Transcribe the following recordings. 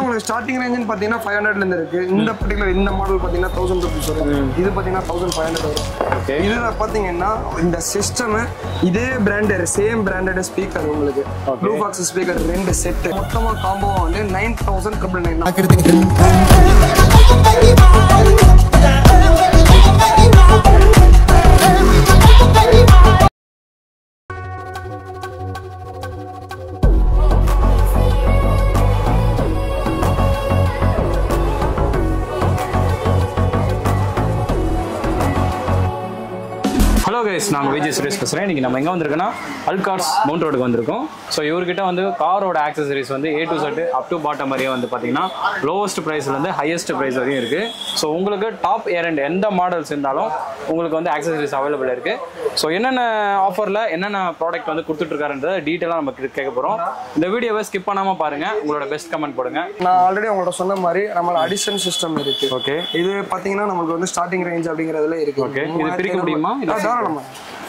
உங்களுக்கு ஸ்டார்டிங் ரேஞ்சுன்னு பார்த்தீங்கன்னா ஃபைவ் ஹண்ட்ரட்லேருந்து இருக்கு இந்த பர்டிகுலர் இந்த மாடல் பார்த்தீங்கன்னா தௌசண்ட் ருபீஸ் வரும் இது பார்த்தீங்கன்னா தௌசண்ட் ஃபைவ் ஹண்ட்ரட் வரும் ஓகே இதுல பாத்தீங்கன்னா இந்த சிஸ்டம் இதே பிராண்டட் சேம் பிராண்டட் ஸ்பீக்கர் உங்களுக்கு ப்ளூ பாக்ஸ் ஸ்பீக்கர் ரெண்டு செட் மொத்தமா காம்போ வந்து nine thousand triple nine hello guys நாங்கள் விஜய் சுரேஷ் பேசுகிறேன் இன்றைக்கி நம்ம எங்கே வந்திருக்கோன்னா அல்கார்ஸ் மவுண்ட் ரோடுக்கு வந்திருக்கோம் ஸோ இவர்கிட்ட வந்து காரோட ஆக்சசரிஸ் வந்து A to Z up to bottom வரையும் வந்து பார்த்தீங்கன்னா லோவஸ்ட் ப்ரைஸ்லேருந்து ஹையஸ்ட் ப்ரைஸ் வரையும் இருக்குது ஸோ உங்களுக்கு டாப் ஏர் அண்ட் எந்த மாடல்ஸ் இருந்தாலும் உங்களுக்கு வந்து ஆக்சசரிஸ் அவைலபிள் இருக்குது ஸோ என்னென்ன ஆஃபரில் என்னென்ன ப்ராடக்ட் வந்து கொடுத்துட்ருக்காருன்றத டீட்டெயிலாக நம்ம கே- கேட்க போகிறோம் இந்த வீடியோவை ஸ்கிப் பண்ணாமல் பாருங்கள் உங்களோட பெஸ்ட் கமெண்ட் போடுங்க நான் ஆல்ரெடி உங்கள்ட்ட சொன்ன மாதிரி நம்மள அடிஷன் சிஸ்டம் இருக்கு ஓகே இது பாத்தீங்கன்னா நமக்கு வந்து ஸ்டார்டிங் ரேஞ்ச் அப்படிங்கறதுல இருக்கு Okay. இது பிரிக்க முடியுமா? இல்ல ஆ, தாராளமா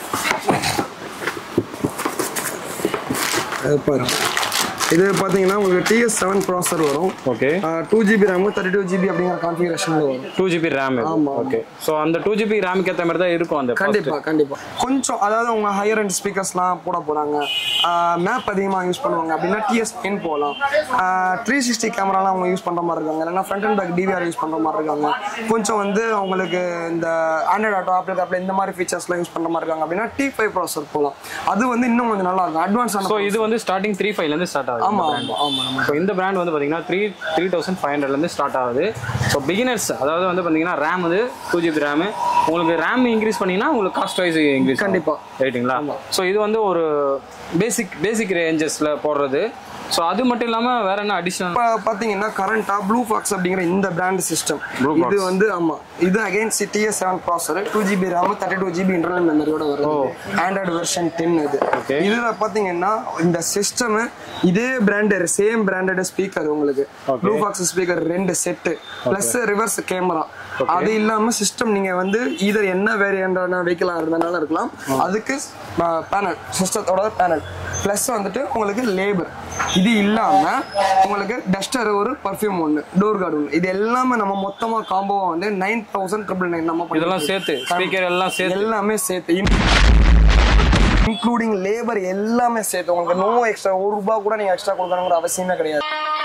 இது பாருங்க இது பாத்தீங்கன்னா உங்களுக்கு டிஎஸ் செவன் ப்ராசர் வரும் okay two GB RAM thirty two GB அப்படிங்கிற கான்ஃபிகரேஷன்ல வரும் டூ ஜிபி ரேம் ஆமா. ஓகே ஸோ அந்த டூ ஜிபி ரேமுக்கு ஏற்ற மாதிரி தான் இருக்கும் அந்த கண்டிப்பா கண்டிப்பா கொஞ்சம் அதாவது உங்க ஹையர் அண்ட் ஸ்பீக்கர்ஸ்லாம் போட போறாங்க மேப் அதிகமா யூஸ் பண்ணுவாங்க அப்படின்னா டிஎஸ் டென் போகலாம் த்ரீ சிக்ஸ்டி கேமராலாம் அவங்க யூஸ் பண்ற மாதிரி இருக்காங்க இல்லைன்னா front and back DVR use பண்ற மாதிரி இருக்காங்க கொஞ்சம் வந்து அவங்களுக்கு இந்த ஆண்ட்ராய்ட் ஆட்டோ ஆப்பிள் ஆப்பிள் இந்த மாதிரி ஃபீச்சர்ஸ்லாம் யூஸ் பண்ற மாதிரி இருக்காங்க அப்படின்னா டி ஃபைவ் ப்ராசர் போகலாம் அது வந்து இன்னும் கொஞ்சம் நல்லா இருக்கும் அட்வான்ஸான ஸோ இது வந்து ஸ்டார்டிங் த்ரீ ஃபைவ்லேருந்து ஸ்டார்ட் ஆகுது ஆமா ஆமா ஆமா ஆமா ஸோ இந்த பிராண்ட் வந்து பார்த்தீங்கன்னா த்ரீ த்ரீ தௌசண்ட் ஃபைவ் ஹண்ட்ரட்லேருந்து ஸ்டார்ட் ஆகுது ஸோ பிகினர்ஸ் அதாவது வந்து பார்த்தீங்கன்னா ரேம் வந்து டூ ஜிபி ரேமு உங்களுக்கு ரேம் இன்க்ரீஸ் பண்ணீங்கன்னா உங்களுக்கு காஸ்ட் வைஸ் இன்க்ரீஸ் கண்டிப்பா. ரைட்டுங்களா ஸோ இது வந்து ஒரு பேசிக் பேசிக் ரேஞ்சஸில் போடுறது ஸோ அது மட்டும் இல்லாமல் வேற என்ன அடிஷனல் இப்போ பார்த்தீங்கன்னா கரண்டா ப்ளூ ஃபாக்ஸ் அப்படிங்கிற இந்த பிராண்ட் சிஸ்டம் Blue Fox. இது வந்து ஆமா இது again CDS seven processor two GB RAM thirty two GB internal மெமரியோட வருது ஆண்ட்ராய்டு வெர்ஷன் டென் இது Okay. இதுல பாத்தீங்கன்னா இந்த சிஸ்டம் இதே பிராண்டட் சேம் பிராண்டட் ஸ்பீக்கர் உங்களுக்கு ப்ளூ ஃபாக்ஸ் ஸ்பீக்கர் ரெண்டு செட் பிளஸ் ரிவர்ஸ் கேமரா அது இல்லாம சிஸ்டம் நீங்க வந்து இதர் என்ன வேரியண்டான வெஹிக்கிளா இருந்தனால இருக்கலாம் அதுக்கு பேனல் சிஸ்டத்தோட பேனல் பிளஸ் வந்துட்டு உங்களுக்கு லேபர் இது இல்லாம உங்களுக்கு டஸ்டர் ஒரு பர்ஃப்யூம் ஒன்று டோர் கார்டு ஒன்று இது எல்லாமே நம்ம மொத்தமா காம்போவா வந்து நைன் தௌசண்ட் ட்ரிபிள் நைன் நம்ம பண்ணிட்டு இதெல்லாம் சேர்த்து ஸ்பீக்கர் எல்லாம் சேர்த்து எல்லாமே சேர்த்து இன்க்ளூடிங் லேபர் எல்லாமே சேர்த்து உங்களுக்கு நோ எக்ஸ்ட்ரா ஒரு ரூபாய் கூட நீங்க எக்ஸ்ட்ரா கொடுக்கணுங்கிற அவசியமே கிடையாது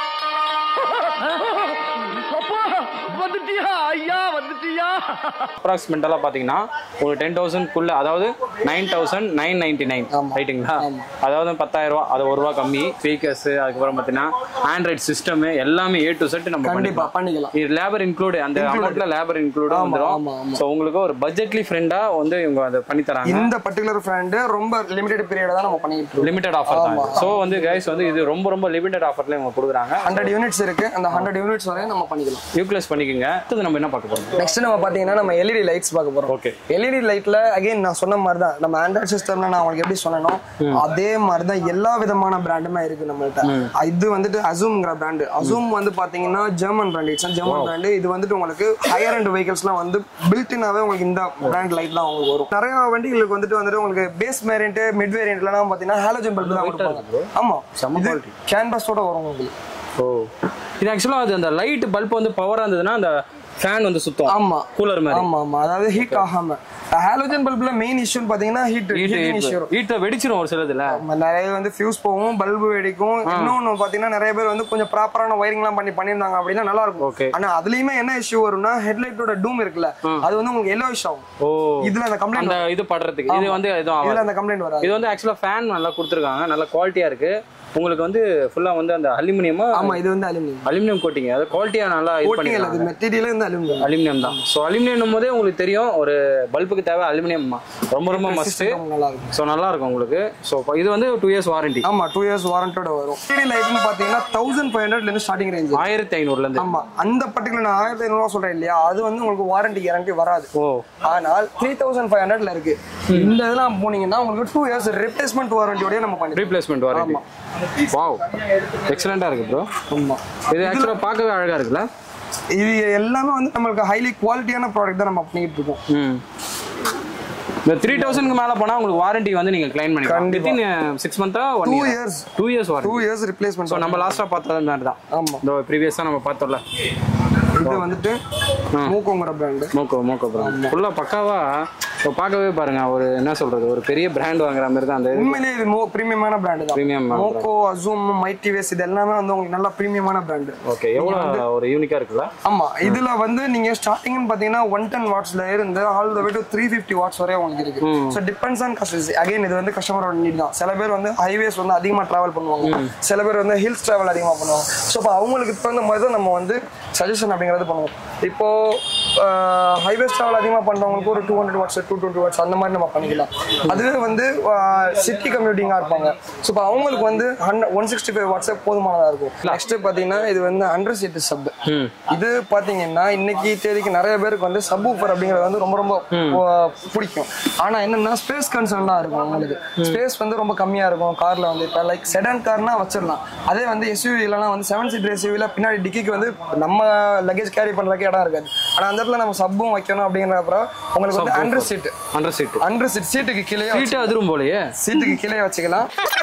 அப்ராக்சிமெண்டலாக பார்த்தீங்கன்னா ஒரு டென் தௌசண்ட்குள்ள அதாவது nine thousand nine ninety nine ரைட்டுங்களா அதாவது பத்தாயிரம் ரூபா அது ஒரு ரூபா கம்மி ஸ்பீக்கர்ஸ் அதுக்கப்புறம் பார்த்தீங்கன்னா ஆண்ட்ராய்ட் சிஸ்டம் எல்லாமே ஏ டு செட் நம்ம கண்டிப்பா பண்ணிக்கலாம் பண்ணிக்கலாம் இது லேபர் இன்க்ளூட் அந்த அமௌண்ட்ல லேபர் இன்க்ளூட் வந்துடும் ஆமா, ஆமா. ஸோ உங்களுக்கு ஒரு பட்ஜெட்லி ஃப்ரெண்டா வந்து இவங்க அதை பண்ணி தராங்க இந்த பர்டிகுலர் ஃப்ரெண்ட் ரொம்ப லிமிடெட் பீரியட் தான் நம்ம பண்ணிட்டு இருக்கோம் லிமிடெட் ஆஃபர் தான் ஸோ வந்து கைஸ் வந்து இது ரொம்ப ரொம்ப லிமிடெட் ஆஃபர்ல இவங்க கொடுக்குறாங்க ஹண்ட்ரட் யூனிட்ஸ் இருக்கு அந்த ஹண்ட்ரட் யூனிட்ஸ் வரையும் நம்ம பண்ணிக்கலாம் யூக்லெஸ் பண்ணிக்கோங்க அடுத்தது நம்ம என்ன பார்க்க போறோம் நெக்ஸ்ட் நம்ம பாத்தீங்கன்னா நம்ம எல்இடி லைட்ஸ் பார்க்க போறோம் ஓகே எல்இடி லைட்ல அகைன் நான் சொன்ன மாதிரி தான் நம்ம ஆண்ட்ராய்ட் சிஸ்டம்ல நான் உங்களுக்கு எப்படி சொன்னனோ அதே மாதிரி தான் எல்லா விதமான பிராண்டுமே இருக்கு நம்மள்ட்ட இது வந்துட்டு அசூம்ங்கிற பிராண்டு அசூம் வந்து பாத்தீங்கன்னா German brand it's German brand இது வந்துட்டு உங்களுக்கு ஹையர் அண்ட் வெஹிக்கல்ஸ்லாம் வந்து பில்டினாவே உங்களுக்கு இந்த பிராண்ட் லைட் தான் உங்களுக்கு வரும் நிறைய வண்டிகளுக்கு வந்துட்டு வந்துட்டு உங்களுக்கு பேஸ் வேரியன்ட் மிட் வேரியன்ட்லாம் பாத்தீங்கன்னா ஹாலோஜன் பல்ப் தான் கொடுப்பாங்க ஆமா செம்ம இது quality. கேன்வாஸோட வரும் உங்களுக்கு ஓ இது ஆக்சுவலாக அது அந்த லைட் பல்ப் வந்து பவராக இருந்ததுன்னா அந்த ஃபேன் வந்து சுத்தம் ஆமா கூலர் மாதிரி ஆமா ஆமா அதாவது ஹீட் ஆகாம ஹாலோஜன் பல்ப்ல மெயின் இஷ்யூன்னு பாத்தீங்கன்னா ஹீட் ஹீட்டிங் இஷ்யூ வீட்டை வெடிச்சிரும் ஒரு சிலதுல ஆமா, நிறைய வந்து ஃபியூஸ் போகும் பல்பு வெடிக்கும் இன்னொன்னு பாத்தீங்கன்னா நிறைய பேர் வந்து கொஞ்சம் ப்ராப்பரான ஒயரிங்லாம் பண்ணி பண்ணியிருந்தாங்க அப்படின்னா நல்லா இருக்கும் Okay. ஆனா அதுலயுமே என்ன இஷ்யூ வரும்னா ஹெட்லைட்டோட டூம் இருக்குல்ல அது வந்து உங்களுக்கு எல்லோ ஆகும் ஓ இதுல அந்த அந்த கம்ப்ளைண்ட் இது படுறதுக்கு இது வந்து எதுவும் ஆகாது இதுல அந்த கம்ப்ளைண்ட் வராது இது வந்து ஆக்சுவலாக ஃபேன் நல்லா கொடுத்துருக்காங்க நல்ல குவாலிட்டியாக இருக்கு உங்களுக்கு வந்து ஃபுல்லாக வந்து அந்த அலுமினியமா ஆமா இது வந்து அலுமினியம் அலுமினியம் கோட்டிங் அது குவாலிட்டியாக நல்லா இது கோட்டிங் இல்ல பண்ணிருக்காங்க அது மெட்டீரியல் வந்து அலுமினியம் அலுமினியம் தான் ஸோ அலுமினியம் போதே உங்களுக்கு தெரியும் ஒரு பல்புக்கு தேவை அலுமினியம் ரொம்ப ரொம்ப மஸ்ட் நல்லா இருக்கும் ஸோ நல்லா இருக்கும் உங்களுக்கு ஸோ இது வந்து டூ இயர்ஸ் வாரண்டி ஆமா டூ இயர்ஸ் வாரண்டோட வரும் எல்இடி லைட்னு பாத்தீங்கன்னா தௌசண்ட் ஃபைவ் ஹண்ட்ரட்ல இருந்து ஸ்டார்டிங் ரேஞ்ச் ஆயிரத்தி ஐநூறுலேருந்து ஆமா அந்த பர்டிகுலர் நான் ஆயிரத்தி ஐநூறுவா சொல்றேன் இல்லையா அது வந்து உங்களுக்கு வாரண்டி கேரண்டி வராது ஓ ஆனால் த்ரீ தௌசண்ட் ஃபைவ் ஹண்ட்ரட்ல இருக்கு இந்த இதெல்லாம் போனீங்கன்னா உங்களுக்கு டூ இயர்ஸ் ரிப்ளேஸ்மெண்ட் வாரண்டியோடய நம்ம பண்ணிக்கலாம் ரீப்ளேஸ்மெண்ட் வாரண்டி வாவ் எக்ஸலண்டா இருக்கு ப்ரோ ஆமா இது ஆக்சுவலாக பார்க்கவே அழகா இருக்குல்ல இது எல்லாமே வந்து நம்மளுக்கு ஹைலி குவாலிட்டியான ப்ராடக்ட் தான் நம்ம பண்ணிட்டு இருக்கோம் ம் இந்த த்ரீ தௌசண்ட்க்கு மேல போனா உங்களுக்கு வாரண்டி வந்து நீங்க கிளைம் பண்ணிக்கலாம் கண்டிப்பா. வித்தின் சிக்ஸ் மந்த்தா one two year years two years two warranty years replacement so நம்ம லாஸ்டா பார்த்தது மாதிரி தான் ஆமா இந்த ப்ரீவியஸா நம்ம பார்த்தோம்ல இது வந்துட்டு மூக்கோங்கிற பிராண்டு மோக்கோ மோக்கோ பிராண்ட் ஃபுல்லா பக்காவா இப்போ பார்க்கவே பாருங்க ஒரு என்ன சொல்றது ஒரு பெரிய பிராண்ட் வாங்குற மாதிரி தான் அந்த உண்மையிலேயே இது மோ பிரீமியமான பிராண்டு தான் Premium brand. மோக்கோ அசூம் மைட்டிவேஸ் இது எல்லாமே வந்து உங்களுக்கு நல்ல பிரீமியமான பிராண்டு ஓகே எவ்வளோ ஒரு யூனிக்கா இருக்குல்ல ஆமா இதுல வந்து நீங்க ஸ்டார்டிங் பாத்தீங்கன்னா ஒன் டென் வாட்ஸ்ல இருந்து all the way to three fifty watts வரை உங்களுக்கு இருக்கு so depends on customers again இது வந்து கஸ்டமரோட நீட் தான் சில பேர் வந்து ஹைவேஸ் வந்து அதிகமா டிராவல் பண்ணுவாங்க சில பேர் வந்து ஹில்ஸ் டிராவல் அதிகமா பண்ணுவாங்க ஸோ இப்போ அவங்களுக்கு தகுந்த மாதிரி தான் நம்ம வந்து சஜஷன் அப்படிங்கிறது பண்ணுவோம் இப்போ ஹைவேஸ் டிராவல் அதிகமா பண்றவங்களுக்கு ஒரு two hundred watts two twenty watts அந்த மாதிரி நம்ம பண்ணிக்கலாம் அதுவே வந்து சிட்டி கம்யூட்டிங்கா இருப்பாங்க ஸோ இப்போ அவங்களுக்கு வந்து ஹண்ட்ரட் ஒன் சிக்ஸ்டி ஃபைவ் வாட்ஸே போதுமானதா இருக்கும் நெக்ஸ்ட் பாத்தீங்கன்னா இது வந்து அண்டர் சீட்டு சப் ம் இது பாத்தீங்கன்னா இன்னைக்கு தேதிக்கு நிறைய பேருக்கு வந்து சப் ஊஃபர் அப்படிங்கிறது வந்து ரொம்ப ரொம்ப ஆஹ், பிடிக்கும் ஆனா என்னன்னா ஸ்பேஸ் கன்சர்ன் தான் இருக்கும் உங்களுக்கு ஸ்பேஸ் வந்து ரொம்ப கம்மியா இருக்கும் கார்ல வந்து இப்போ லைக் செடான் கார்னா வச்சிடலாம் அதே வந்து எஸ்யூவி இல்லைனா வந்து செவன் சீட்டர் எஸ்யூவில பின்னாடி டிக்கிக்கு வந்து நம்ம லக்கேஜ் கேரி பண்றதுக்கு இடம் இருக்காது ஆனா அந்த இடத்துல நம்ம சப்பும் வைக்கணும் அப்படிங்கிறப்ப உங்களுக்கு வந்து under seat under seat under seat சீட்டுக்கு கீழே சீட்டு அதிரும் போலயே சீட்டுக்கு கீழே வச்சுக்கலாம்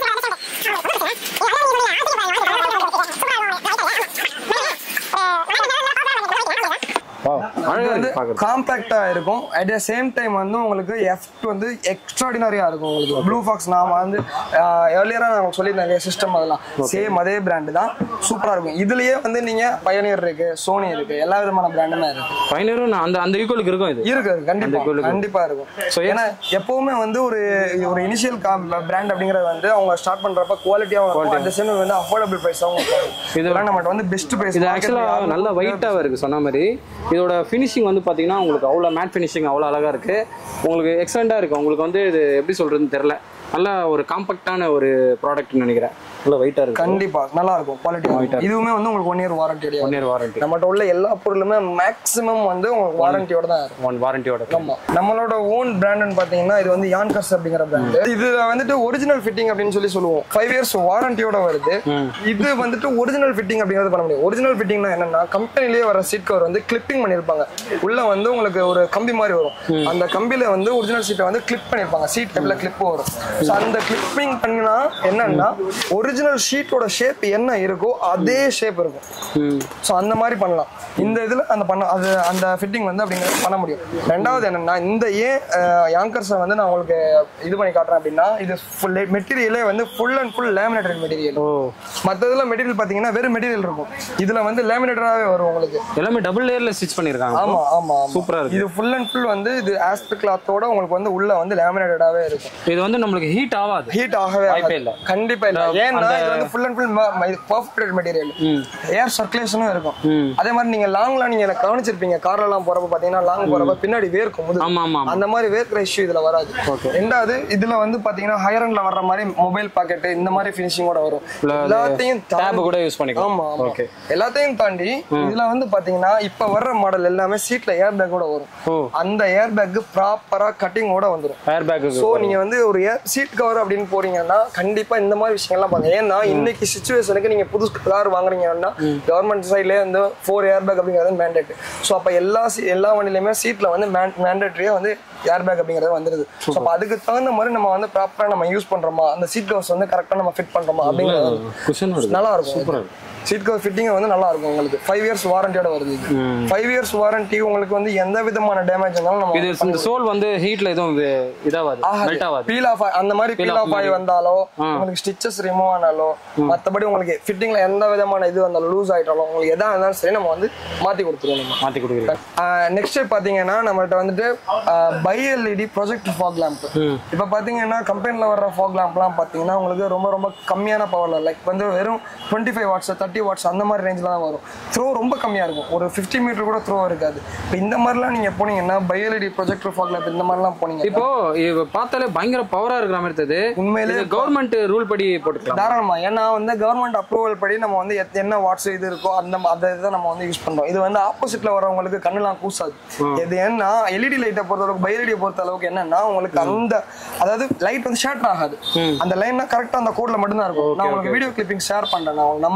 அழகா வந்து இருக்கு பார்க்கறது காம்பாக்டா இருக்கும் அட் த சேம் டைம் வந்து உங்களுக்கு எஃப்ட் வந்து எக்ஸ்ட்ராடினரியா இருக்கும் உங்களுக்கு ப்ளூ ஃபாக்ஸ் நாம வந்து ஏர்லியரா நான் உங்களுக்கு சொல்லியிருந்தேன் இல்லையா சிஸ்டம் அதெல்லாம் சேம் அதே பிராண்டு தான் சூப்பரா இருக்கும் இதுலயே வந்து நீங்க பயனியர் இருக்கு சோனி இருக்கு எல்லா விதமான பிராண்டுமே இருக்கு ஃபைனரும் அந்த அந்த ஈக்குவலுக்கு இருக்கும் இது இருக்கு இருக்கு. கண்டிப்பா equal இருக்கு. கண்டிப்பா இருக்கும் So, yes. ஏன்னா எப்பவுமே வந்து ஒரு ஒரு இனிஷியல் பிராண்ட் அப்படிங்கறது வந்து அவங்க ஸ்டார்ட் பண்றப்ப குவாலிட்டியாவும் இருக்கும் அந்த சேம் வந்து அஃபோர்டபுள் பிரைஸாவும் இருக்கும் இது- இதெல்லாம் நம்மகிட்ட வந்து பெஸ்ட் பிரைஸ் இது ஆக்சுவலா நல்ல வெயிட்டாக இருக்கு சொன்ன மாதிரி இதோட ஃபினிஷிங் வந்து பாத்தீங்கன்னா உங்களுக்கு அவ்வளோ மேட் ஃபினிஷிங் அவ்வளோ அழகா இருக்கு உங்களுக்கு எக்ஸலண்டா இருக்கு உங்களுக்கு வந்து இது எப்படி சொல்றதுன்னு தெரியல நல்ல ஒரு காம்பேக்டான ஒரு ப்ராடக்ட்னு நினைக்கிறேன் நல்ல வெயிட்டா இருக்கு கண்டிப்பா நல்லா இருக்கும் குவாலிட்டி இதுவுமே வந்து உங்களுக்கு one year warranty one year warranty நம்மகிட்ட உள்ள எல்லா பொருளுமே மேக்ஸிமம் வந்து உங்களுக்கு வாரண்டியோட தான் இருக்கும் ஒன் வாரண்டியோட ஆமா நம்மளோட ஓன் பிராண்ட்னு பாத்தீங்கன்னா இது வந்து யான்கர்ஸ் அப்படிங்கிற பிராண்ட் இதுல வந்துட்டு ஒரிஜினல் ஃபிட்டிங் அப்படின்னு சொல்லி சொல்லுவோம் ஃபைவ் இயர்ஸ் வாரண்டியோட வருது இது வந்துட்டு ஒரிஜினல் ஃபிட்டிங் அப்படிங்கறது பண்ண முடியும் ஒரிஜினல் ஃபிட்டிங்னா என்னன்னா கம்பெனிலேயே வர சீட் கவர் வந்து கிளிப்பிங் பண்ணிருப்பாங்க உள்ள வந்து உங்களுக்கு ஒரு கம்பி மாதிரி வரும் அந்த கம்பியில வந்து ஒரிஜினல் சீட்டை வந்து கிளிப் பண்ணிருப்பாங்க சீட் டைப்ல கிளிப் வரும் ஸோ அந்த கிளிப்பிங் பண்ணினா என்னன்னா ஒரிஜினல் ஷீட்டோட ஷேப் என்ன இருக்கோ அதே ஷேப் இருக்கும் ம் ஸோ அந்த மாதிரி பண்ணலாம் இந்த இதில் அந்த பண்ண அது அந்த ஃபிட்டிங் வந்து அப்படிங்கிறது பண்ண முடியும் ரெண்டாவது என்னன்னா இந்த ஏன் யாங்கர்ஸை வந்து நான் உங்களுக்கு இது பண்ணி காட்டுறேன் அப்படின்னா இது ஃபுல் மெட்டீரியலே வந்து full and full laminated material ஓ மற்றதுல மெட்டீரியல் பார்த்தீங்கன்னா வெறும் மெட்டீரியல் இருக்கும் இதுல வந்து லேமினேட்டடாகவே வரும் உங்களுக்கு எல்லாமே டபுள் லேயர்ல ஸ்டிச் பண்ணிருக்காங்க ஆமா ஆமா ஆமா சூப்பரா இருக்கு இது ஃபுல் அண்ட் ஃபுல் வந்து இது ஆஸ்பெக்ட் கிளாத்தோட உங்களுக்கு வந்து உள்ள வந்து லேமினேட்டடாகவே இருக்கும் இது வந்து நம்மளுக்கு ஹீட் ஆகாது ஹீட் ஆகவே வாய்ப்பே ஆகாது. இல்ல. கண்டிப்பா இல்ல ஏன்னா இது வந்து full and full perfect material air சர்க்குலேஷனும் இருக்கும் ம். அதே மாதிரி நீங்க லாங்ல நீங்க எனக்கு கவனிச்சிருப்பீங்க கார்ல எல்லாம் போறப்ப பாத்தீங்கன்னா லாங் போறப்ப பின்னாடி வேர்க்கும் முதுகு. ஆமா ஆமா அந்த மாதிரி வேர்க்கிற இஷ்யூ இதுல வராது ரெண்டாவது இதுல வந்து பாத்தீங்கன்னா ஹைரன்ல வர்ற மாதிரி மொபைல் பாக்கெட் இந்த மாதிரி பினிஷிங்கோட வரும் எல்லாத்தையும் டேப் தாண்டி கூட யூஸ் பண்ணிக்கலாம் ஆமா ஆமா ஓகே எல்லாத்தையும் தாண்டி இதுல வந்து பாத்தீங்கன்னா இப்ப வர்ற மாடல் எல்லாமே சீட்ல ஏர் பேக் கூட வரும் ஓ அந்த ஏர் பேக் ப்ராப்பரா கட்டிங்கோட வந்துரும் ஏர் பேக் சோ நீங்க வந்து ஒரு சீட் கவர் அப்படின்னு போறீங்கன்னா கண்டிப்பா இந்த மாதிரி விஷயங்கள்லாம் பாருங்க ஏன்னா இன்னைக்கு சுச்சுவேஷனுக்கு நீங்க புது கார் வாங்குறீங்கன்னா கவர்மெண்ட் சைட்லயே வந்து ஃபோர் ஏர் பேக் அப்படிங்கிறது மேண்டேட் சோ அப்ப எல்லா se- எல்லா வண்டியிலுமே சீட்ல வந்து மேண்டேட்டரியா வந்து ஏர் பேக் அப்படிங்கிறது வந்துருது ஸோ அப்போ அதுக்கு தகுந்த மாதிரி நம்ம வந்து ப்ராப்பரா நம்ம யூஸ் பண்றோமா அந்த சீட் கவர்ஸ் வந்து கரெக்டா நம்ம ஃபிட் பண்றோமா அப்படிங்கிறது குஷன் வருது நல்லா இருக்கும் சூப்பரா சீட் கவர் ஃபிட்டிங் வந்து நல்லா இருக்கும் உங்களுக்கு ஃபைவ் இயர்ஸ் வாரண்டியோட வருது இது ஃபைவ் இயர்ஸ் வாரண்டி உங்களுக்கு வந்து எந்த விதமான டேமேஜ் இருந்தாலும் நம்ம இது இந்த சோல் வந்து ஹீட்ல எதுவும் வே- இதாவாது மெல்ட் ஆகாது பீல் ஆஃப் அந்த மாதிரி பீல் ஆஃப் ஆகி வந்தாலோ உங்களுக்கு ஸ்டிச்சஸ் ரிமூவ் ஆனாலோ மத்தபடி உங்களுக்கு ஃபிட்டிங்ல எந்த விதமான இது வந்தாலும் லூஸ் ஆயிட்டாலும் உங்களுக்கு எதா இருந்தாலும் சரி நம்ம வந்து மாத்தி கொடுத்துருவோம் நம்ம மாத்தி கொடுக்குறீங்க நெக்ஸ்ட் பாத்தீங்கன்னா நம்மள்ட்ட வந்துட்டு bi LED project fog lamp இப்போ பாத்தீங்கன்னா கம்பெனில வர்ற ஃபாக் லேம்ப்லாம் பாத்தீங்கன்னா உங்களுக்கு ரொம்ப ரொம்ப கம்மியான பவர்ல லைக் வந்து வெறும் twenty five watts thirty watts அந்த மாதிரி ரேஞ்சில் தான் வரும் த்ரோ ரொம்ப கம்மியா இருக்கும் ஒரு ஃபிஃப்டி மீட்டர் கூட த்ரோ இருக்காது இப்போ இந்த மாதிரிலாம் நீங்க போனீங்கன்னா bi LED projector fog lamp இந்த மாதிரிலாம் போனீங்க இப்போ இது பார்த்தாலே பயங்கர பவரா இருக்கிற மாதிரி தெரியுது உண்மையிலே கவர்மெண்ட் ரூல் படி போட்டுக்கலாம் தாராளமா ஏன்னா வந்து கவர்மெண்ட் அப்ரூவல் படி நம்ம வந்து எத்- என்ன வாட்ஸ் இது இருக்கோ அந்த ம- அந்த இதை நம்ம வந்து யூஸ் பண்றோம் இது வந்து ஆப்போசிட்ல வரவங்களுக்கு கண்ணுலாம் கூசாது இது ஏன்னா எல்இடி லைட்டை பொறுத்த அளவுக்கு பைஎல்இடியை பொறுத்த அளவுக்கு என்னன்னா உங்களுக்கு அந்த அதாவது லைட் வந்து ஷேட்டர் ஆகாது அந்த லைன்னா கரெக்டா அந்த கோட்ல மட்டும் தான் இருக்கும் நான் உங்களுக்கு வீடியோ கிளிப்பிங் ஷேர் பண்றேன் நான் உங்களுக்கு நம்ம ஃபிட் பண்ணது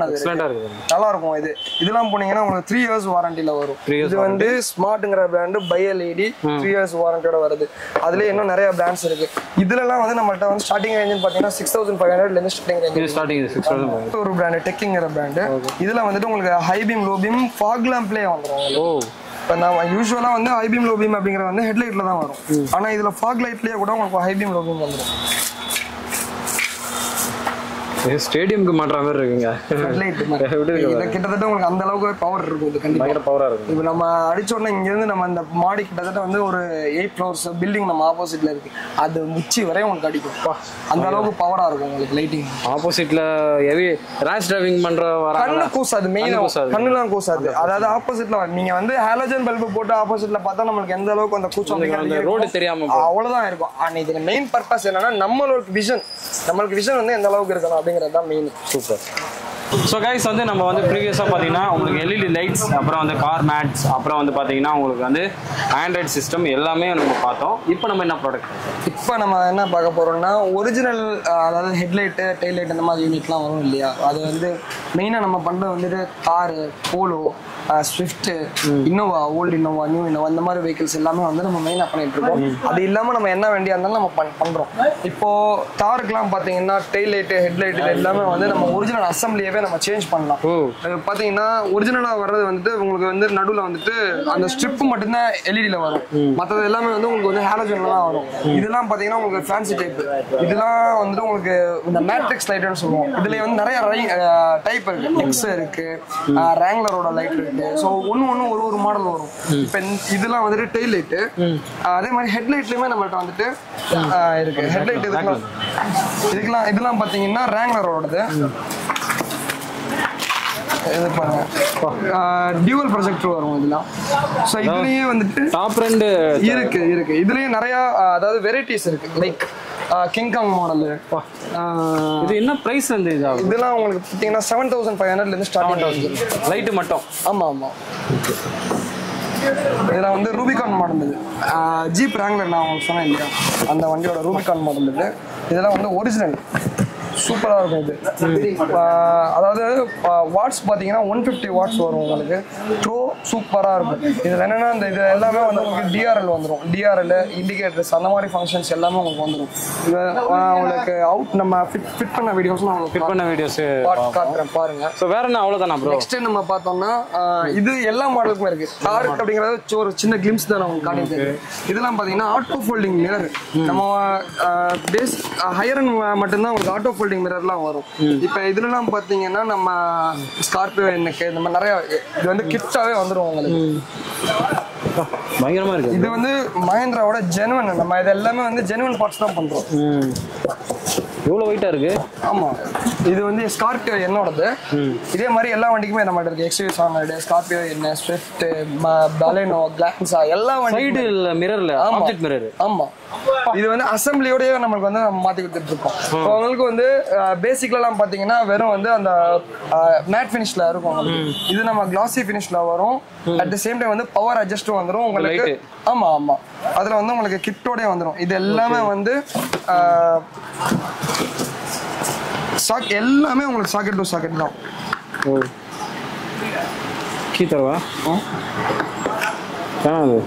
அது எக்ஸலண்டா இருக்குது நல்லா இருக்கும் இது இதெல்லாம் போனீங்கன்னா உங்களுக்கு த்ரீ இயர்ஸ் வாரண்டில வரும் இது வந்து ஸ்மார்ட்ங்கிற brand bi LED three years வாரண்டியோட வருது அதுல இன்னும் நிறைய பிராண்ட்ஸ் இருக்கு இதுலலாம் வந்து நம்மள்ட்ட வந்து ஸ்டார்டிங் ரேஞ்ச் பாத்தீங்கன்னா சிக்ஸ் தௌசண்ட் ஃபைவ் ஹண்ட்ரட்ல இருந்து ஸ்டார்டிங் ரேஞ்ச் இது ஸ்டார்டிங் சிக்ஸ் தௌசண்ட் ஒரு பிராண்டு டெக்கிங்கிற பிராண்டு இதுல வந்துட்டு உங்களுக்கு high beam low beam fog லேம்ப்லேயே வந்துடும் ஓ இப்போ நம்ம யூஸ்வலாக வந்து ஹை பீம் லோ பீம் அப்படிங்கிறது வந்து ஹெட்லைட்ல தான் வரும் ஆனா இதுல ஃபாக் லைட்லயே கூட உங்களுக்கு ஹை பீம் லோ பீம் வந்துடும் இது ஸ்டேடியம்க்கு மாட்டுற மாதிரி இருக்குங்க ஹெட்லைட் எப்படி இருக்கு இது கிட்டத்தட்ட உங்களுக்கு அந்த அளவுக்கு பவர் இருக்கும் இது கண்டிப்பா பயங்கர பவரா இருக்கு இப்போ நம்ம அடிச்ச உடனே இங்க இருந்து நம்ம அந்த மாடி கிட்டத்தட்ட வந்து ஒரு எயிட் ஃப்ளோர்ஸ் பில்டிங் நம்ம ஆப்போசிட்ல இருக்கு அது உச்சி வரை உங்களுக்கு அடிக்கும் அந்த அளவுக்கு பவரா இருக்கும் உங்களுக்கு லைட்டிங் ஆப்போசிட்ல ஹெவி ரேஷ் டிரைவிங் பண்ற வராங்க கண்ணு கூசாது மெயினா கூசாது. கண்ணுலாம் கூசாது அதாவது ஆப்போசிட்ல நீங்க வந்து ஹாலஜன் பல்பு போட்டு ஆப்போசிட்ல பார்த்தா நம்மளுக்கு எந்த அளவுக்கு அந்த கூச்சம் அந்த அப்படிங்கிறது ரோடு இருக்கும். தெரியாம அவ்வளவுதான் இருக்கும் ஆனா இதுக்கு மெயின் பர்பஸ் என்னன்னா நம்மளோட விஷன் நம்மளுக்கு விஷன் வந்து எந்த அளவுக்கு இருக்கணும் அப்படிங்கிறது தான் மெயின் சூப்பர் ஸோ கைஸ் வந்து நம்ம வந்து ப்ரீவியஸாக பார்த்தீங்கன்னா உங்களுக்கு எல்இடி லைட்ஸ் அப்புறம் வந்து கார் மேட்ஸ் அப்புறம் வந்து பார்த்தீங்கன்னா உங்களுக்கு வந்து ஆண்ட்ராய்ட் சிஸ்டம் எல்லாமே நம்ம பார்த்தோம் இப்போ நம்ம என்ன ப்ராடக்ட் இப்போ நம்ம என்ன பார்க்க போறோம்னா ஒரிஜினல் அதாவது ஹெட்லைட்டு டெய்லைட் அந்த மாதிரி யூனிட்லாம் வரும் இல்லையா அது வந்து மெயினாக நம்ம பண்ணுறது வந்துட்டு car Polo Swift Innova old Innova new Innova இந்த மாதிரி வெஹிக்கிள்ஸ் எல்லாமே வந்து நம்ம மெயினாக பண்ணிட்டு இருக்கோம் அது இல்லாமல் நம்ம என்ன வேண்டியா இருந்தாலும் நம்ம பண் பண்ணுறோம் இப்போ தாருக்குலாம் பார்த்தீங்கன்னா டெய்லைட்டு ஹெட்லைட் இது எல்லாமே வந்து நம்ம ஒரிஜினல் அசம்பிளியவே நம்ம சேஞ்ச் பண்ணலாம் ஓ அது பார்த்தீங்கன்னா ஒரிஜினலாக வர்றது வந்துட்டு உங்களுக்கு வந்து நடுவில் வந்துட்டு அந்த ஸ்ட்ரிப் மட்டும்தான் எல்இடியில் வரும் மற்றது எல்லாமே வந்து உங்களுக்கு வந்து ஹேலஜன்ல தான் வரும் இதெல்லாம் பார்த்தீங்கன்னா உங்களுக்கு ஃபேன்சி டைப் இதெல்லாம் வந்துட்டு உங்களுக்கு இந்த மேட்ரிக்ஸ் லைட்னு சொல்லுவோம் இதுல வந்து நிறைய டைப் இருக்கு எக்ஸ் இருக்கு ரேங்லரோட லைட் இருக்கு ஸோ ஒன்று ஒன்று ஒரு ஒரு மாடல் வரும் இப்போ இதெல்லாம் வந்துட்டு டெய்ல் லைட்டு அதே மாதிரி ஹெட்லைட்லையுமே நம்மள்ட்ட வந்துட்டு ஆஹ், இருக்கு ஹெட்லைட் இதுக்கெல்லாம் இதுக்கெல்லாம் இதெல்லாம் பார்த்தீங்கன்னா ரேங்லரோடது இது பாருங்க டியூவல் ப்ரொஜெக்டர் வரும் இதெல்லாம் ஸோ இதுலயே வந்துட்டு டாப் ரெண்டு இருக்கு இருக்கு இதுலயே நிறைய அஹ், அதாவது வெரைட்டிஸ் இருக்கு லைக் கிங்காங் மாடலு இது என்ன ப்ரைஸ் வந்து இது ஆகும் இதெல்லாம் உங்களுக்கு பார்த்தீங்கன்னா செவன் தௌசண்ட் ஃபைவ் ஹண்ட்ரட்ல இருந்து ஸ்டார்ட் ஆகுது லைட்டு மட்டும் ஆமா ஆமா இதெல்லாம் வந்து ரூபிகான் மாடல் இது ஜீப் ரேங்லர் நான் உங்களுக்கு சொன்னேன் இல்லையா அந்த வண்டியோட ரூபிகான் மாடல் இது இதெல்லாம் வந்து ஒரிஜினல் சூப்பராக இருக்கும் இது ஆஹ் அதாவது வாட்ஸ் பார்த்தீங்கன்னா ஒன் ஃபிஃப்டி வாட்ஸ் வரும் உங்களுக்கு த்ரோ சூப்பராக இருக்கும் இதில் என்னென்னா இந்த இது எல்லாமே வந்து உங்களுக்கு டிஆர்எல் வந்துடும் டிஆர்எல் இண்டிகேட்டர்ஸ் அந்த மாதிரி ஃபங்க்ஷன்ஸ் எல்லாமே உங்களுக்கு வந்துடும் இது ஆஹ் உங்களுக்கு அவுட் நம்ம ஃபிட் ஃபிட் பண்ண வீடியோஸ் நான் உங்களுக்கு ஃபிட் பண்ண வீடியோஸ் பாட்டு காட்டுறேன் பாருங்க ஸோ வேற என்ன அவ்வளோதானா ப்ரோ நெக்ஸ்ட் நம்ம பார்த்தோம்னா ஆஹ் இது எல்லா மாடலுக்குமே இருக்கு டார்க் அப்படிங்கறது சி- ஒரு சின்ன கிளிம்ஸ் தான் உங்களுக்கு காட்டிட்டு இதெல்லாம் பாத்தீங்கன்னா ஆட்டோ ஃபோல்டிங் மிரர் நம்ம பேஸ் ஹையர் மட்டும்தான் உங்களுக்கு ஆட்டோ ஃபோல்டிங் மிரர்லாம் வரும் இப்போ இதுலலாம் பாத்தீங்கன்னா நம்ம ஸ்கார்பியோ எனக்கு இந்த மாதிரி நிறைய இது வந்து கிட்டாவே வந்துரும் உங்களுக்கு பயங்கரமா இருக்கு இது வந்து மஹேந்திராவோட ஜெனுவன் நம்ம இது எல்லாமே வந்து ஜெனுவன் பார்ட்ஸ் தான் பண்றோம் ம் எவ்வளோ வெயிட்டா இருக்கு ஆமா இது வந்து ஸ்கார்பியோ என்னோடது இதே மாதிரி எல்லா வண்டிக்குமே நம்மகிட்ட இருக்கு எக்ஸ்யூஸ் ஹண்ட்ரட் ஸ்கார்பியோ என்ன ஸ்விஃப்ட் பலேனோ கிளான்ஸா எல்லா வண்டி சைடு இல்ல மிரர்ல ஆப்ஜெக்ட் மிரர் ஆமா இது வந்து அசம்பிளியோடய நம்மளுக்கு வந்து நம்ம மாத்தி கொடுத்துட்டு இருக்கோம் இப்போ உங்களுக்கு வந்து பேசிக்ல எல்லாம் பாத்தீங்கன்னா வெறும் வந்து அந்த மேட் ஃபினிஷ்ல இருக்கும் உங்களுக்கு இது நம்ம கிளாசி ஃபினிஷ்ல வரும் அட் த சேம் டைம் வந்து பவர் அட்ஜஸ்டும் வந்துரும் உங்களுக்கு Light. ஆமா ஆமா அதுல வந்து உங்களுக்கு கிட்டோடய வந்துரும் இது எல்லாமே வந்து சாக் எல்லாமே உங்களுக்கு சாக்கெட் டு சாக்கெட் தான் ஓ கீ தரவா வேணாம் அது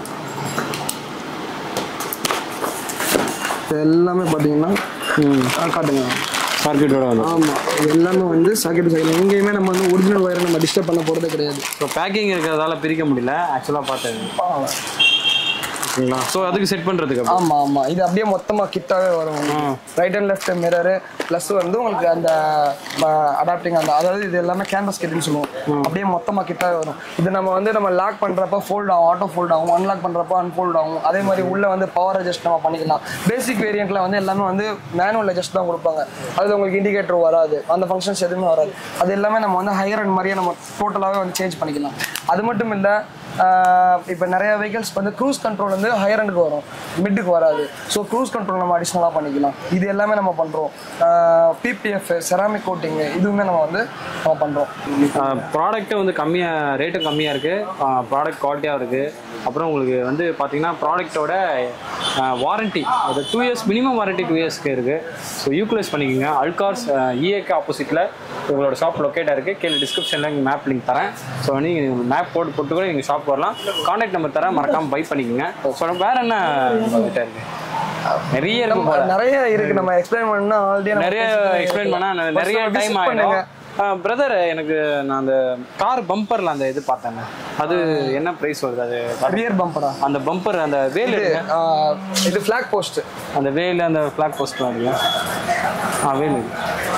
இது எல்லாமே பாத்தீங்கன்னா ம் ஆ, காட்டுங்க சர்க்கியூட்டோட வந்து ஆமா இது எல்லாமே வந்து சாக்கெட் டு சாக்கெட் எங்கேயுமே நம்ம வந்து ஒரிஜினல் ஒயரை நம்ம டிஸ்டர்ப் பண்ண போறதே கிடையாது ஸோ பேக்கிங் இருக்கிறதால பிரிக்க முடியல ஆக்சுவலாக பார்த்தேன் ஓகேங்களா ஸோ அதுக்கு செட் பண்ணுறதுக்கு அப்புறம் ஆமா ஆமா இது அப்படியே மொத்தமா கிட்டாவே வரும் right and left mirror plus வந்து உங்களுக்கு அந்த அடாப்டிங் அந்த அதாவது இது எல்லாமே கேன்வஸ் கிட்னு சொல்லுவோம் அப்படியே மொத்தமா கிட்டாவே வரும் இது நம்ம வந்து நம்ம லாக் பண்றப்ப ஃபோல்ட் ஆகும் ஆட்டோ ஃபோல்ட் ஆகும் அன்லாக் பண்றப்ப அன்ஃபோல்ட் ஆகும் அதே மாதிரி உள்ள வந்து பவர் அட்ஜஸ்ட் நம்ம பண்ணிக்கலாம் பேசிக் வேரியண்ட்ல வந்து எல்லாமே வந்து மேனுவல் அட்ஜஸ்ட் தான் கொடுப்பாங்க அது உங்களுக்கு இண்டிகேட்டர் வராது அந்த ஃபங்க்ஷன்ஸ் எதுவுமே வராது அது எல்லாமே நம்ம வந்து ஹையர் அண்ட் மாதிரியே நம்ம டோட்டலாகவே வந்து சேஞ்ச் பண்ணிக்கலாம் அது மட்டும் இல்லை இப்போ நிறைய வெஹிக்கல்ஸ் வந்து க்ரூஸ் கண்ட்ரோல் வந்து ஹையர் எண்டுக்கு வரும் மிட்டுக்கு வராது ஸோ க்ரூஸ் கண்ட்ரோல் நம்ம அடிஷ்னலாக பண்ணிக்கலாம் இது எல்லாமே நம்ம பண்ணுறோம் பிபிஎஃப் செராமிக் கோட்டிங் இதுவுமே நம்ம வந்து நம்ம பண்ணுறோம் ப்ராடக்ட்டு வந்து கம்மியாக ரேட்டும் கம்மியாக இருக்குது ப்ராடக்ட் குவாலிட்டியாக இருக்குது அப்புறம் உங்களுக்கு வந்து பார்த்தீங்கன்னா ப்ராடக்ட்டோட வாரண்ட்டி அது two years minimum warranty two இயர்ஸ்க்கு இருக்குது ஸோ யூட்டிலைஸ் பண்ணிக்கோங்க அல்கார்ஸ் இஏக்கு ஆப்போசிட்டில் உங்களோட ஷாப் லொக்கேட்டாக இருக்குது கீழே டிஸ்கிரிப்ஷனில் இங்கே மேப் லிங்க் தரேன் ஸோ நீங்கள் மேப் போட்டு போட்டு கூட எங்கள் ஷாப் வரலாம் காண்டாக்ட் நம்பர் தரேன் மறக்காமல் பை பண்ணிக்கோங்க ஸோ வேறு என்ன உங்ககிட்ட இருக்குது நிறைய இருக்கு போல நிறைய இருக்கு நம்ம எக்ஸ்பிளைன் பண்ணா ஆல்ரெடி நிறைய எக்ஸ்பிளைன் பண்ணா நெ- நிறைய டைம் ஆயிடும் பிரதர் எனக்கு நான் அந்த கார் பம்பர்ல அந்த இது பார்த்தேன் அது என்ன பிரைஸ் வருது அது ரியர் பம்பரா அந்த பம்பர் அந்த வேல் எடுங்க. இது ஃபிளாக் போஸ்ட் அந்த வேல் அந்த ஃபிளாக் போஸ்ட் வாங்க ஆ வேல் இருக்கு.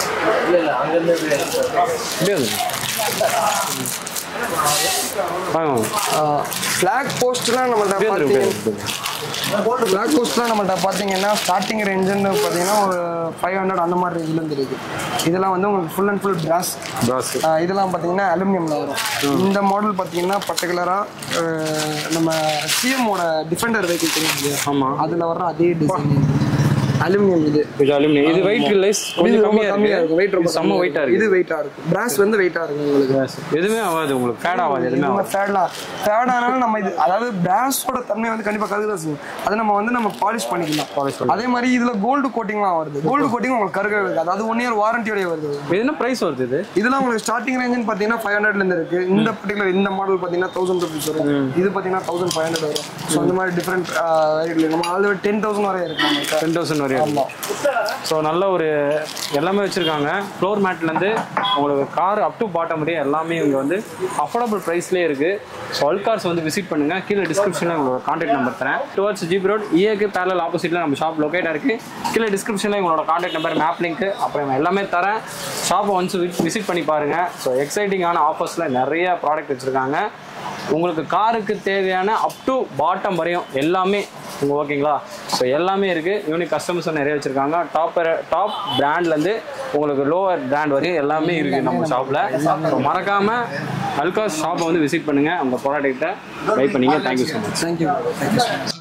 இப்படியே வந்துருங்க. வாங்க, வாங்க. ஃபிளாக் போஸ்ட்லாம் நம்மள்ட்ட இப்படியே வந்துருங்க, பார்த்தீங்க இப்படியே வந்துருங்க. பிளாக் கோஸ்ட்லாம் நம்மள்ட்ட பார்த்தீங்கன்னா ஸ்டார்டிங் ரேஞ்சுன்னு பார்த்தீங்கன்னா ஒரு ஃபைவ் ஹண்ட்ரட் அந்த மாதிரி ரேஞ்சிலேருந்து இருக்கு இதெல்லாம் வந்து உங்களுக்கு full and full brass Brass. இதெல்லாம் பார்த்தீங்கன்னா அலுமினியம்ல வரும் இந்த மாடல் பார்த்தீங்கன்னா பர்டிகுலராக நம்ம சிஎம்மோட டிஃபெண்டர் வெஹிக்கிள் தெரியும் இல்லையா ஆமா அதில் வர்ற அதே டிசைன் அலுமினியம் இது இது அலுமினியம் இது வெயிட் லைஸ் இது கொஞ்சம் ரொம்ப கம்மியா கம்மியா இருக்கும் வெயிட் ரொம்ப இது செம்ம வெயிட்டா இருக்கு இது வெயிட்டா இருக்கும் பிராஸ் வந்து வெயிட்டா இருக்கும் உங்களுக்கு எதுவுமே ஆகாது உங்களுக்கு ஃபேட் ஆகாது எதுவுமே நம்ம ஆகாது ஃபேட்லாம் ஃபேட் ஆனாலும் நம்ம இது அதாவது பிராஸோட தன்மை வந்து கண்டிப்பா கருக செய்யும் அதை நம்ம வந்து நம்ம பாலிஷ் பண்ணிக்கலாம் Polish பண்ணிக்கலாம். அதே மாதிரி இதுல கோல்டு கோட்டிங்லாம் வருது கோல்டு கோட்டிங் உங்களுக்கு கருக இருக்காது அது ஒன் இயர் வாரண்டியோடய வருது இது என்ன பிரைஸ் வருது இது இதெல்லாம் உங்களுக்கு ஸ்டார்டிங் ரேஞ்சுன்னு பார்த்தீங்கன்னா ஃபைவ் ஹண்ட்ரட்ல இருந்து இருக்கு இந்த பர்டிகுலர் இந்த மாடல் பார்த்தீங்கன்னா தௌசண்ட் ருபீஸ் வரும் இது பார்த்தீங்கன்னா தௌசண்ட் ஃபைவ் ஹண்ட்ரட் வரும் ஸோ அந்த மாதிரி டிஃப்ரெண்ட் நம்ம ஆல்ரெடி டென் தௌசண்ட் வரை இருக்கு நம்மகிட்ட டென் தௌசண்ட் வரையும் ஆமா ஸோ நல்ல ஒரு எல்லாமே வச்சுருக்காங்க ஃப்ளோர் மேட்லேருந்து உங்களுக்கு கார் அப் டு பாட்டம் வரையும் எல்லாமே இங்கே வந்து அஃபோர்டபுள் ப்ரைஸ்லேயே இருக்குது ஸோ அல்கார்ஸ் வந்து விசிட் பண்ணுங்கள் கீழே டிஸ்கிரிப்ஷனில் உங்களோட காண்டாக்ட் நம்பர் தரேன் டுவர்ட்ஸ் ஜிபி ரோட் இஏக்கு பேரல் ஆப்போசிட்டில் நம்ம ஷாப் லொக்கேட்டாக இருக்குது கீழே டிஸ்கிரிப்ஷனில் உங்களோட காண்டாக்ட் நம்பர் மேப் லிங்க் அப்புறம் எல்லாமே தரேன் ஷாப்பை ஒன்ஸ் விசிட் பண்ணி பாருங்கள் ஸோ எக்ஸைட்டிங்கான ஆஃபர்ஸில் நிறைய ப்ராடக்ட் வச்சுருக்காங்க உங்களுக்கு காருக்கு தேவையான அப் டு பாட்டம் வரையும் எல்லாமே உங்க ஓகேங்களா ஸோ எல்லாமே இருக்குது யூனிக் கஸ்டமர்ஸும் நிறைய வச்சுருக்காங்க டாப் டாப் பிராண்ட்லேருந்து உங்களுக்கு லோவர் பிராண்ட் வரையும் எல்லாமே இருக்குது நம்ம ஷாப்பில் ஸோ மறக்காமல் அல்காஸ் ஷாப்பை வந்து விசிட் பண்ணுங்கள் உங்கள் ப்ராடக்ட்டை பை பண்ணிங்க thank you so much thank you thank you